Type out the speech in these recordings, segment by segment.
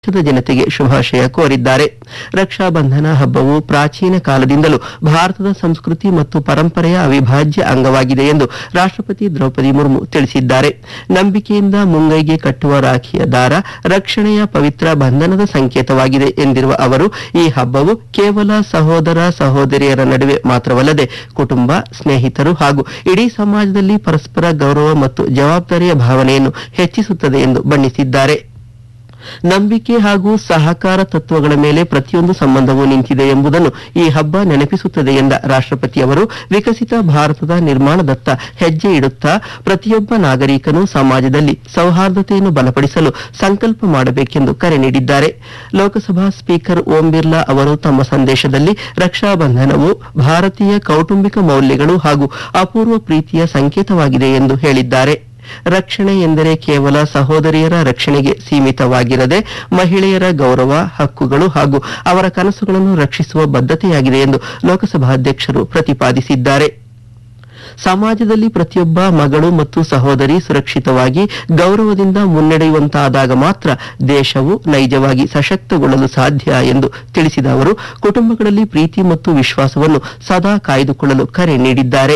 ದೇಶದ ಜನತೆಗೆ ಶುಭಾಶಯ ಕೋರಿದ್ದಾರೆ ರಕ್ಷಾ ಬಂಧನ ಹಬ್ಬವು ಪ್ರಾಚೀನ ಕಾಲದಿಂದಲೂ ಭಾರತದ ಸಂಸ್ಕೃತಿ ಮತ್ತು ಪರಂಪರೆಯ ಅವಿಭಾಜ್ಯ ಅಂಗವಾಗಿದೆ ಎಂದು ರಾಷ್ಟ್ರಪತಿ ದ್ರೌಪದಿ ಮುರ್ಮು ತಿಳಿಸಿದ್ದಾರೆ ನಂಬಿಕೆಯಿಂದ ಮುಂಗೈಗೆ ಕಟ್ಟುವ ರಾಖಿಯ ದಾರ ರಕ್ಷಣೆಯ ಪವಿತ್ರ ಬಂಧನದ ಸಂಕೇತವಾಗಿದೆ ಎಂದಿರುವ ಅವರು ಈ ಹಬ್ಬವು ಕೇವಲ ಸಹೋದರ ಸಹೋದರಿಯರ ನಡುವೆ ಮಾತ್ರವಲ್ಲದೆ ಕುಟುಂಬ ಸ್ನೇಹಿತರು ಹಾಗೂ ಇಡೀ ಸಮಾಜದಲ್ಲಿ ಪರಸ್ಪರ ಗೌರವ ಮತ್ತು ಜವಾಬ್ದಾರಿಯ ಭಾವನೆಯನ್ನು ಹೆಚ್ಚಿಸುತ್ತದೆ ಎಂದು ಬಣ್ಣಿಸಿದ್ದಾರೆ ನಂಬಿಕೆ ಹಾಗೂ ಸಹಕಾರ ತತ್ವಗಳ ಮೇಲೆ ಪ್ರತಿಯೊಂದು ಸಂಬಂಧವೂ ನಿಂತಿದೆ ಎಂಬುದನ್ನು ಈ ಹಬ್ಬ ನೆನಪಿಸುತ್ತದೆ ಎಂದ ರಾಷ್ಟ್ರಪತಿ ಅವರು ವಿಕಸಿತ ಭಾರತದ ನಿರ್ಮಾಣದತ್ತ ಹೆಜ್ಜೆ ಇಡುತ್ತಾ ಪ್ರತಿಯೊಬ್ಬ ನಾಗರಿಕನು ಸಮಾಜದಲ್ಲಿ ಸೌಹಾರ್ದತೆಯನ್ನು ಬಲಪಡಿಸಲು ಸಂಕಲ್ಪ ಮಾಡಬೇಕೆಂದು ಕರೆ ನೀಡಿದ್ದಾರೆ ಲೋಕಸಭಾ ಸ್ಪೀಕರ್ ಓಂ ಬಿರ್ಲಾ ಅವರು ತಮ್ಮ ಸಂದೇಶದಲ್ಲಿ ರಕ್ಷಾ ಬಂಧನವು ಭಾರತೀಯ ಕೌಟುಂಬಿಕ ಮೌಲ್ಯಗಳು ಹಾಗೂ ಅಪೂರ್ವ ಪ್ರೀತಿಯ ಸಂಕೇತವಾಗಿದೆ ಎಂದು ಹೇಳಿದ್ದಾರೆ ರಕ್ಷಣೆ ಎಂದರೆ ಕೇವಲ ಸಹೋದರಿಯರ ರಕ್ಷಣೆಗೆ ಸೀಮಿತವಾಗಿರದೆ ಮಹಿಳೆಯರ ಗೌರವ ಹಕ್ಕುಗಳು ಹಾಗೂ ಅವರ ಕನಸುಗಳನ್ನು ರಕ್ಷಿಸುವ ಬದ್ಧತೆಯಾಗಿದೆ ಎಂದು ಲೋಕಸಭಾಧ್ಯಕ್ಷರು ಪ್ರತಿಪಾದಿಸಿದ್ದಾರೆ ಸಮಾಜದಲ್ಲಿ ಪ್ರತಿಯೊಬ್ಬ ಮಗಳು ಮತ್ತು ಸಹೋದರಿ ಸುರಕ್ಷಿತವಾಗಿ ಗೌರವದಿಂದ ಮುನ್ನಡೆಯುವಂತಾದಾಗ ಮಾತ್ರ ದೇಶವು ನೈಜವಾಗಿ ಸಶಕ್ತಗೊಳ್ಳಲು ಸಾಧ್ಯ ಎಂದು ತಿಳಿಸಿದ ಅವರು ಕುಟುಂಬಗಳಲ್ಲಿ ಪ್ರೀತಿ ಮತ್ತು ವಿಶ್ವಾಸವನ್ನು ಸದಾ ಕಾಯ್ದುಕೊಳ್ಳಲು ಕರೆ ನೀಡಿದ್ದಾರೆ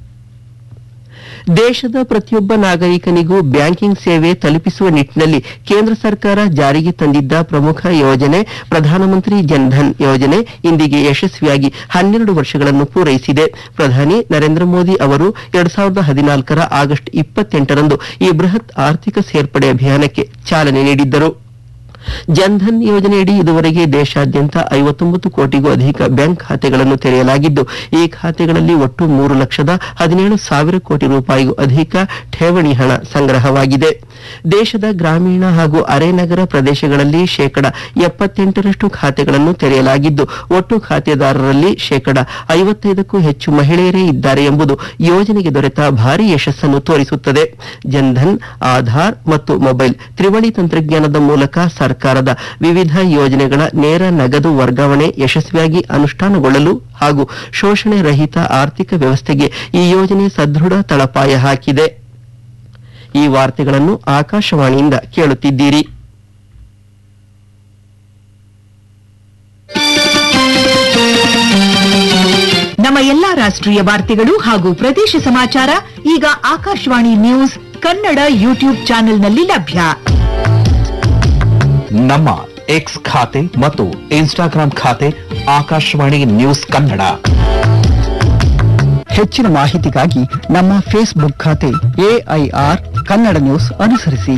ದೇಶದ ಪ್ರತಿಯೊಬ್ಬ ನಾಗರಿಕನಿಗೂ ಬ್ಯಾಂಕಿಂಗ್ ಸೇವೆ ತಲುಪಿಸುವ ನಿಟ್ಟಿನಲ್ಲಿ ಕೇಂದ್ರ ಸರ್ಕಾರ ಜಾರಿಗೆ ತಂದಿದ್ದ ಪ್ರಮುಖ ಯೋಜನೆ ಪ್ರಧಾನಮಂತ್ರಿ ಜನ್ಧನ್ ಯೋಜನೆ ಇಂದಿಗೆ ಯಶಸ್ವಿಯಾಗಿ ಹನ್ನೆರಡು ವರ್ಷಗಳನ್ನು ಪೂರೈಸಿದೆ ಪ್ರಧಾನಿ ನರೇಂದ್ರ ಮೋದಿ ಅವರು ಎರಡ್ ಸಾವಿರದ ಹದಿನಾಲ್ಕರ ಆಗಸ್ಟ್ ಇಪ್ಪತ್ತೆಂಟರಂದು ಈ ಬೃಹತ್ ಆರ್ಥಿಕ ಸೇರ್ಪಡೆ ಅಭಿಯಾನಕ್ಕೆ ಚಾಲನೆ ನೀಡಿದ್ದರು ಜನ್ಧನ್ ಯೋಜನೆಯಡಿ ಇದುವರೆಗೆ ದೇಶಾದ್ಯಂತ ಐವತ್ತೊಂಬತ್ತು ಕೋಟಿಗೂ ಅಧಿಕ ಬ್ಯಾಂಕ್ ಖಾತೆಗಳನ್ನು ತೆರೆಯಲಾಗಿದ್ದು ಈ ಖಾತೆಗಳಲ್ಲಿ ಒಟ್ಟು ಮೂರು ಲಕ್ಷದ ಹದಿನೇಳು ಸಾವಿರ ಕೋಟಿ ರೂಪಾಯಿಗೂ ಅಧಿಕ ಠೇವಣಿ ಹಣ ಸಂಗ್ರಹವಾಗಿದೆ ದೇಶದ ಗ್ರಾಮೀಣ ಹಾಗೂ ಅರೆ ನಗರ ಪ್ರದೇಶಗಳಲ್ಲಿ ಶೇಕಡ ಎಪ್ಪತ್ತೆಂಟರಷ್ಟು ಖಾತೆಗಳನ್ನು ತೆರೆಯಲಾಗಿದ್ದು ಒಟ್ಟು ಖಾತೆದಾರರಲ್ಲಿ ಶೇಕಡ ಐವತ್ತೈದಕ್ಕೂ ಹೆಚ್ಚು ಮಹಿಳೆಯರೇ ಇದ್ದಾರೆ ಎಂಬುದು ಯೋಜನೆಗೆ ದೊರೆತ ಭಾರಿ ಯಶಸ್ಸನ್ನು ತೋರಿಸುತ್ತದೆ ಜನ್ಧನ್ ಆಧಾರ್ ಮತ್ತು ಮೊಬೈಲ್ ತ್ರಿವಳಿ ತಂತ್ರಜ್ಞಾನದ ಮೂಲಕ ಸರ್ಕಾರದ ವಿವಿಧ ಯೋಜನೆಗಳ ನೇರ ನಗದು ವರ್ಗಾವಣೆ ಯಶಸ್ವಿಯಾಗಿ ಅನುಷ್ಠಾನಗೊಳ್ಳಲು ಹಾಗೂ ಶೋಷಣೆ ರಹಿತ ಆರ್ಥಿಕ ವ್ಯವಸ್ಥೆಗೆ ಈ ಯೋಜನೆ ಸದೃಢ ತಳಪಾಯ ಹಾಕಿದೆ ಈ ವಾರ್ತೆಗಳನ್ನು ಆಕಾಶವಾಣಿಯಿಂದ ಕೇಳುತ್ತಿದ್ದೀರಿ ನಮ್ಮ ಎಲ್ಲಾ ರಾಷ್ಟ್ರೀಯ ವಾರ್ತೆಗಳು ಹಾಗೂ ಪ್ರದೇಶ ಸಮಾಚಾರ ಈಗ ಆಕಾಶವಾಣಿ ನ್ಯೂಸ್ ಕನ್ನಡ ಯೂಟ್ಯೂಬ್ ಚಾನೆಲ್ನಲ್ಲಿ ಲಭ್ಯ ನಮ್ಮ ಎಕ್ಸ್ ಖಾತೆ ಮತ್ತು ಇನ್ಸ್ಟಾಗ್ರಾಂ ಖಾತೆ ಆಕಾಶವಾಣಿ ನ್ಯೂಸ್ ಕನ್ನಡ ಹೆಚ್ಚಿನ ಮಾಹಿತಿಗಾಗಿ ನಮ್ಮ ಫೇಸ್ಬುಕ್ ಖಾತೆ ಎಐಆರ್ ಕನ್ನಡ ನ್ಯೂಸ್ ಅನುಸರಿಸಿ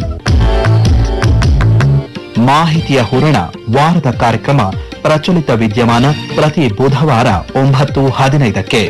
ಮಾಹಿತಿಯ ಹೂರಣ ವಾರದ ಕಾರ್ಯಕ್ರಮ ಪ್ರಚಲಿತ ವಿದ್ಯಮಾನ ಪ್ರತಿ ಬುಧವಾರ ಒಂಬತ್ತು ಹದಿನೈದಕ್ಕೆ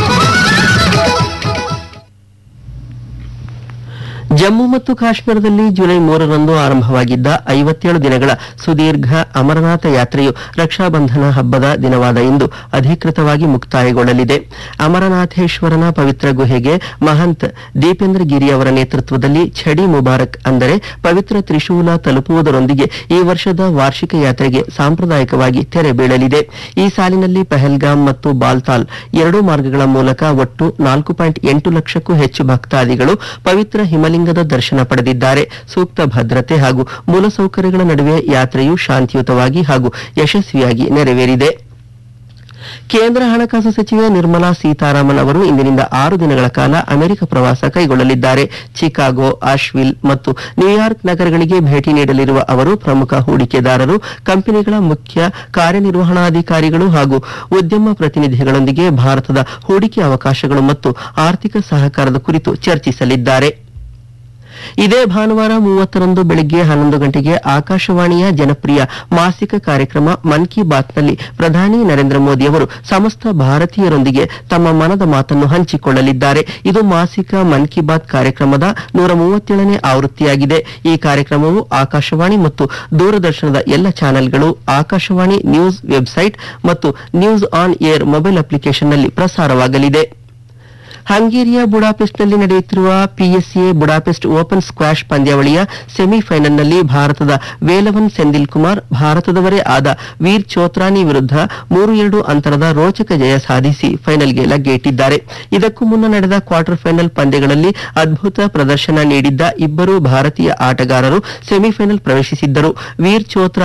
ಜಮ್ಮು ಮತ್ತು ಕಾಶ್ಮೀರದಲ್ಲಿ ಜುಲೈ ಮೂರರಂದು ಆರಂಭವಾಗಿದ್ದ ಐವತ್ತೇಳು ದಿನಗಳ ಸುದೀರ್ಘ ಅಮರನಾಥ ಯಾತ್ರೆಯು ರಕ್ಷಾಬಂಧನ ಹಬ್ಬದ ದಿನವಾದ ಇಂದು ಅಧಿಕೃತವಾಗಿ ಮುಕ್ತಾಯಗೊಳ್ಳಲಿದೆ ಅಮರನಾಥೇಶ್ವರನ ಪವಿತ್ರ ಗುಹೆಗೆ ಮಹಂತ್ ದೀಪೇಂದ್ರ ಗಿರಿ ಅವರ ನೇತೃತ್ವದಲ್ಲಿ ಛಡಿ ಮುಬಾರಕ್ ಅಂದರೆ ಪವಿತ್ರ ತ್ರಿಶೂಲ ತಲುಪುವುದರೊಂದಿಗೆ ಈ ವರ್ಷದ ವಾರ್ಷಿಕ ಯಾತ್ರೆಗೆ ಸಾಂಪ್ರದಾಯಿಕವಾಗಿ ತೆರೆ ಬೀಳಲಿದೆ ಈ ಸಾಲಿನಲ್ಲಿ ಪಹಲ್ಗಾಮ್ ಮತ್ತು ಬಾಲ್ತಾಲ್ ಎರಡೂ ಮಾರ್ಗಗಳ ಮೂಲಕ ಒಟ್ಟು ನಾಲ್ಕು ಪಾಯಿಂಟ್ ಎಂಟು ಲಕ್ಷಕ್ಕೂ ಹೆಚ್ಚು ಭಕ್ತಾದಿಗಳು ಪವಿತ್ರ ಹಿಮಲಿಂಗದ ದರ್ಶನ ಪಡೆದಿದ್ದಾರೆ ಸೂಕ್ತ ಭದ್ರತೆ ಹಾಗೂ ಮೂಲಸೌಕರ್ಯಗಳ ನಡುವೆ ಯಾತ್ರೆಯು ಶಾಂತಿಯುತವಾಗಿ ಹಾಗೂ ಯಶಸ್ವಿಯಾಗಿ ನೆರವೇರಿದೆ ಕೇಂದ್ರ ಹಣಕಾಸು ಸಚಿವೆ ನಿರ್ಮಲಾ ಸೀತಾರಾಮನ್ ಅವರು ಇಂದಿನಿಂದ ಆರು ದಿನಗಳ ಕಾಲ ಅಮೆರಿಕ ಪ್ರವಾಸ ಕೈಗೊಳ್ಳಲಿದ್ದಾರೆ ಚಿಕಾಗೋ ಆಶ್ವಿಲ್ ಮತ್ತು ನ್ಯೂಯಾರ್ಕ್ ನಗರಗಳಿಗೆ ಭೇಟಿ ನೀಡಲಿರುವ ಅವರು ಪ್ರಮುಖ ಹೂಡಿಕೆದಾರರು ಕಂಪನಿಗಳ ಮುಖ್ಯ ಕಾರ್ಯನಿರ್ವಹಣಾಧಿಕಾರಿಗಳು ಹಾಗೂ ಉದ್ಯಮ ಪ್ರತಿನಿಧಿಗಳೊಂದಿಗೆ ಭಾರತದ ಹೂಡಿಕೆ ಅವಕಾಶಗಳು ಮತ್ತು ಆರ್ಥಿಕ ಸಹಕಾರದ ಕುರಿತು ಚರ್ಚಿಸಲಿದ್ದಾರೆ ಇದೇ ಭಾನುವಾರ ಮೂವತ್ತರಂದು ಬೆಳಗ್ಗೆ ಹನ್ನೊಂದು ಗಂಟೆಗೆ ಆಕಾಶವಾಣಿಯ ಜನಪ್ರಿಯ ಮಾಸಿಕ ಕಾರ್ಯಕ್ರಮ ಮನ್ ಕಿ ಬಾತ್ನಲ್ಲಿ ಪ್ರಧಾನಿ ನರೇಂದ್ರ ಮೋದಿ ಅವರು ಸಮಸ್ತ ಭಾರತೀಯರೊಂದಿಗೆ ತಮ್ಮ ಮನದ ಮಾತನ್ನು ಹಂಚಿಕೊಳ್ಳಲಿದ್ದಾರೆ ಇದು ಮಾಸಿಕ ಮನ್ ಕಿ ಬಾತ್ ಕಾರ್ಯಕ್ರಮದ ನೂರ ಮೂವತ್ತೇಳನೇ ಆವೃತ್ತಿಯಾಗಿದೆ ಈ ಕಾರ್ಯಕ್ರಮವು ಆಕಾಶವಾಣಿ ಮತ್ತು ದೂರದರ್ಶನದ ಎಲ್ಲ ಚಾನೆಲ್ಗಳು ಆಕಾಶವಾಣಿ ನ್ಯೂಸ್ ವೆಬ್ಸೈಟ್ ಮತ್ತು ನ್ಯೂಸ್ ಆನ್ ಏರ್ ಮೊಬೈಲ್ ಅಪ್ಲಿಕೇಶನ್ನಲ್ಲಿ ಪ್ರಸಾರವಾಗಲಿದೆ ಹಂಗೇರಿಯ ಬುಡಾಪೆಸ್ಟ್ನಲ್ಲಿ ನಡೆಯುತ್ತಿರುವ ಪಿಎಸ್ಎ ಬುಡಾಪೆಸ್ಟ್ ಓಪನ್ ಸ್ಕ್ವಾಷ್ ಪಂದ್ಯಾವಳಿಯ ಸೆಮಿಫೈನಲ್ನಲ್ಲಿ ಭಾರತದ ವೇಲವನ್ ಸೆಂದಿಲ್ ಕುಮಾರ್ ಭಾರತದವರೇ ಆದ ವೀರ್ ಚೋತ್ರಾನಿ ವಿರುದ್ಧ ಮೂರು ಎರಡು ಅಂತರದ ರೋಚಕ ಜಯ ಸಾಧಿಸಿ ಫೈನಲ್ಗೆ ಲಗ್ಗೆಯಿಟ್ಟಿದ್ದಾರೆ ಇದಕ್ಕೂ ಮುನ್ನ ನಡೆದ ಕ್ವಾರ್ಟರ್ ಫೈನಲ್ ಪಂದ್ಯಗಳಲ್ಲಿ ಅದ್ಭುತ ಪ್ರದರ್ಶನ ನೀಡಿದ್ದ ಇಬ್ಬರು ಭಾರತೀಯ ಆಟಗಾರರು ಸೆಮಿಫೈನಲ್ ಪ್ರವೇಶಿಸಿದ್ದರು ವೀರ್ ಚೋತ್ರಾ